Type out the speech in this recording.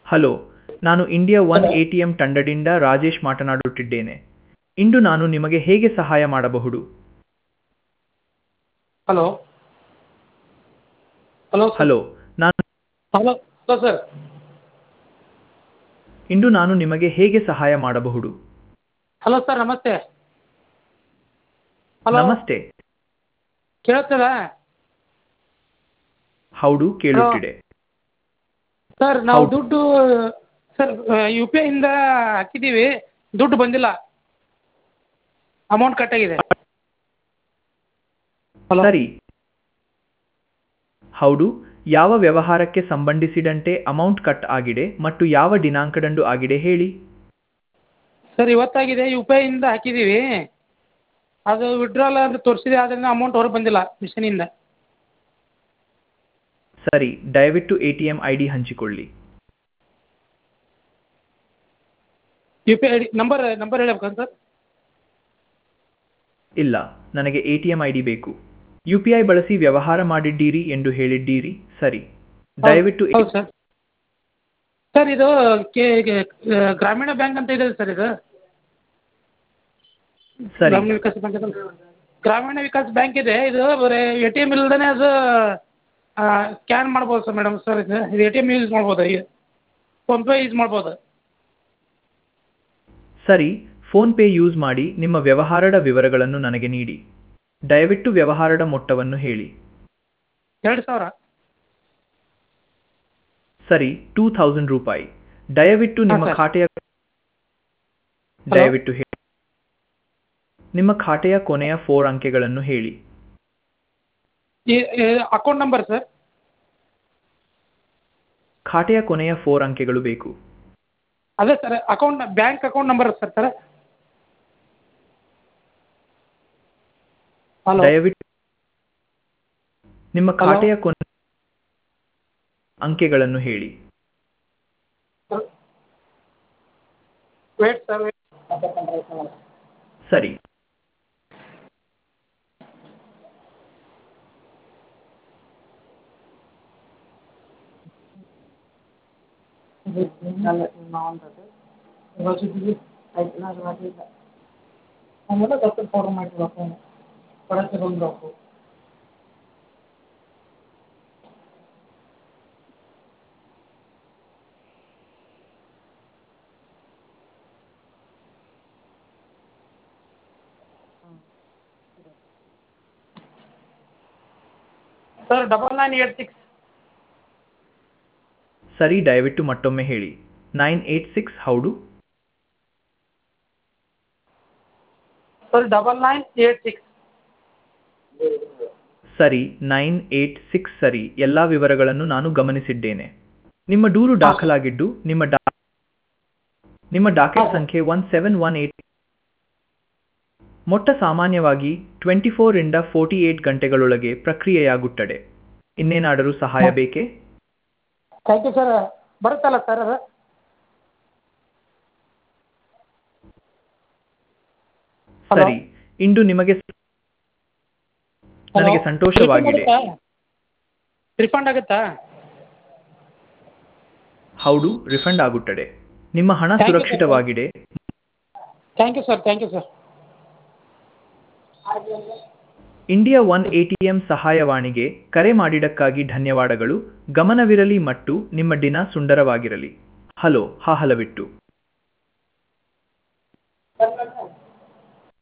Hello ನಾನು India one A T M ತಂಡದಿಂದ ರಾಜೇಶ್ ಮಾತನಾಡುತ್ತಿದ್ದೇನೆ ಇಂದು ನಾನು ನಿಮಗೆ ಹೇಗೆ ಸಹಾಯ ಮಾಡಬಹುದು ಹಲೋ ಹಲೋ ಹಲೋ ನಾನು ಹಲೋ ಹಲೋ ಸರ್ ಇಂದು ನಾನು ನಿಮಗೆ ಹೇಗೆ ಸಹಾಯ ಮಾಡಬಹುದು ಹಲೋ ಸರ್ ನಮಸ್ತೆ ಹಲೋ ನಮಸ್ತೆ ಕೇಳ್ತದ ಹೌದು ಕೇಳುತ್ತಿದೆ ಸರ್ ನಾವು ಹೌದು. ದುಡ್ಡು ಸರ್ ಯು ಪಿ ಐಯಿಂದ ಹಾಕಿದ್ದೀವಿ ದುಡ್ಡು ಬಂದಿಲ್ಲ ಅಮೌಂಟ್ ಕಟ್ಟಾಗಿದೆ ಹಲೋ ಸರಿ ಹೌದು ಯಾವ ವ್ಯವಹಾರಕ್ಕೆ ಸಂಬಂಧಿಸಿದಂತೆ ಅಮೌಂಟ್ ಕಟ್ ಆಗಿದೆ ಮತ್ತು ಯಾವ ದಿನಾಂಕದಂದು ಆಗಿದೆ ಹೇಳಿ ಸರ್ ಇವತ್ತಾಗಿದೆ ಯು ಪಿ ಐಯಿಂದ ಹಾಕಿದ್ದೀವಿ ಅದು ವಿಡ್ರಾಲ್ ಅಂತ ತೋರಿಸಿದೆ ಆದ್ದರಿಂದ ಅಮೌಂಟ್ ಹೊರಗೆ ಬಂದಿಲ್ಲ ಮಿಷನಿಂದ ಸರಿ ದಯವಿಟ್ಟು A T M I D ಹಂಚಿಕೊಳ್ಳಿ U P I D number number ಹೇಳ್ಬೇಕಾ ಸರ್ ಇಲ್ಲ ನನಗೆ A T M I D ಬೇಕು ಯು ಪಿ ಐ ಬಳಸಿ ವ್ಯವಹಾರ ಮಾಡಿದ್ದೀರಿ ಎಂದು ಹೇಳಿದ್ದೀರಿ ಸರಿ ದಯವಿಟ್ಟು ಎ- ಹೌದು ಸರ್ ಸರ್ ಇದು ಕೆ ಕೆ- ಗ್ರಾಮೀಣ ಬ್ಯಾಂಕ್ ಅಂತ ಇದೆ ಸರ್ ಇದು ಸರಿ ಗ್ರಾಮೀಣ ವಿಕಾಸ್ ಬ್ಯಾಂಕ್ ಇದೆ. ಗ್ರಾಮೀಣ ವಿಕಾಸ್ ಬ್ಯಾಂಕ್ ಇದೆ ಇದು ಬರೀ ಎ ಟಿ ಎಮ್ ಇಲ್ದೇ ಅದು ಸ್ಕ್ಯಾನ್ ಮಾಡ್ಬೋದು ಸರ್ ಮೇಡಮ್ ಸರ್ ಇದು ಇದು ಎ ಟಿ ಎಮ್ ಯೂಸ್ ಮಾಡ್ಬೋದು ಫೋನ್ಪೇ ಯೂಸ್ ಮಾಡ್ಬೋದು ಸರಿ ಫೋನ್ ಪೇ ಯೂಸ್ ಮಾಡಿ ನಿಮ್ಮ ವ್ಯವಹಾರದ ವಿವರಗಳನ್ನು ನನಗೆ ನೀಡಿ ದಯವಿಟ್ಟು ವ್ಯವಹಾರದ ಮೊತ್ತವನ್ನು ಹೇಳಿ ಎರಡು ಸಾವಿರ ಸರಿ ಟೂ ಥೌಸಂಡ್ ರೂಪಾಯಿ ದಯವಿಟ್ಟು ನಿಮ್ಮ ಹಾ, ಸರ್. ಖಾತೆಯ ದಯವಿಟ್ಟು ಹೇಳಿ ನಿಮ್ಮ ಖಾತೆಯ ಕೊನೆಯ ಫೋರ್ ಅಂಕೆಗಳನ್ನು ಹೇಳಿ ಈ ಅಕೌಂಟ್ ನಂಬರ್ ಸರ್ ಖಾತೆಯ ಕೊನೆಯ ಫೋರ್ ಅಂಕೆಗಳು ಬೇಕು ಅದೇ sir account bank account number sir sir hello ದಯವಿಟ್ಟು ನಿಮ್ಮ Hello? ಖಾತೆಯ ಕೊನೆ ಅಂಕೆಗಳನ್ನು ಹೇಳಿ ವೇಟ್ ಸರ್ ಸರಿ sir double nine eight six ಸರಿ ದಯವಿಟ್ಟು ಮತ್ತೊಮ್ಮೆ ಹೇಳಿ ನೈನ್ ಏಟ್ ಸಿಕ್ಸ್ ಹೌದು sir double nine eight six ಸರಿ ನೈನ್ ಏಟ್ ಸಿಕ್ಸ್ ಸರಿ ಎಲ್ಲಾ ವಿವರಗಳನ್ನು ನಾನು ಗಮನಿಸಿದ್ದೇನೆ ನಿಮ್ಮ ದೂರು ದಾಖಲಾಗಿದ್ದು ನಿಮ್ಮ ಡಾ ನಿಮ್ಮ ಡಾಕೆಟ್ ಸಂಖ್ಯೆ ಒನ್ ಸೆವೆನ್ ಒನ್ ಏಟ್ ಮೊಟ್ಟ ಸಾಮಾನ್ಯವಾಗಿ ಟ್ವೆಂಟಿ ಫೋರ್ ಇಂದ ಫೋರ್ಟಿ ಏಟ್ ಗಂಟೆಗಳೊಳಗೆ ಪ್ರಕ್ರಿಯೆಯಾಗುತ್ತದೆ ಇನ್ನೇನಾದರೂ ಸಹಾಯ ಬೇಕೇ ಥ್ಯಾಂಕ್ ಯು ಸರ್ ಬರುತ್ತಲ್ಲ ಸರ್ ಅದು Hello? ಸರಿ ಇಂದು ನಿಮಗೆ ನನಗೆ ಸಂತೋಷವಾಗಿದೆ ರಿಫಂಡ್ ಆಗುತ್ತಾ ಹೌದು ರಿಫಂಡ್ ಆಗುತ್ತದೆ ನಿಮ್ಮ ಹಣ Thank you, sir. ಸುರಕ್ಷಿತವಾಗಿದೆ thank you sir thank you sir India one ATM ಸಹಾಯವಾಣಿಗೆ ಕರೆ ಮಾಡಿದ್ದಕ್ಕಾಗಿ ಧನ್ಯವಾದಗಳು ಗಮನವಿರಲಿ ಮತ್ತು ನಿಮ್ಮ ದಿನ ಸುಂದರವಾಗಿರಲಿ ಹಲೋ ಹಾ ಹಲವಿಟ್ಟು